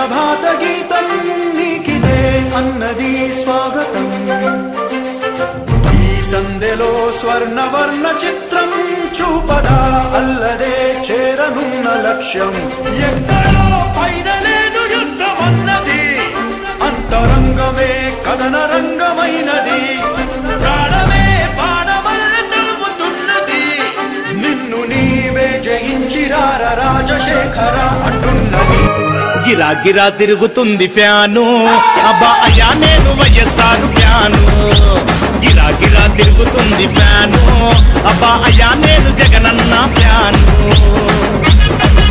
సుప్రభాత గీతం నీకిదే అన్నది స్వాగతం ఈ సందెలో స్వర్ణవర్ణ చిత్రం చూపదా అల్లదే చేరనున్న లక్ష్యం ఎక్కడో పైన లేదు యుద్ధం అన్నది అంతరంగమే కథన రంగమైనది ప్రాణమే బాణమల్ల తరుముతున్నది నిన్ను నీవే జయించిరార రాజశేఖర అంటున్నది గిరా గిరా తిరుగుతుంది ఫ్యాను అబ్బా అయ్యా నేను వైఎస్ఆర్ ఫ్యాను గిరా గిరా తిరుగుతుంది ఫ్యాను అబ్బా అయ్యా నేను జగనన్న ఫ్యాను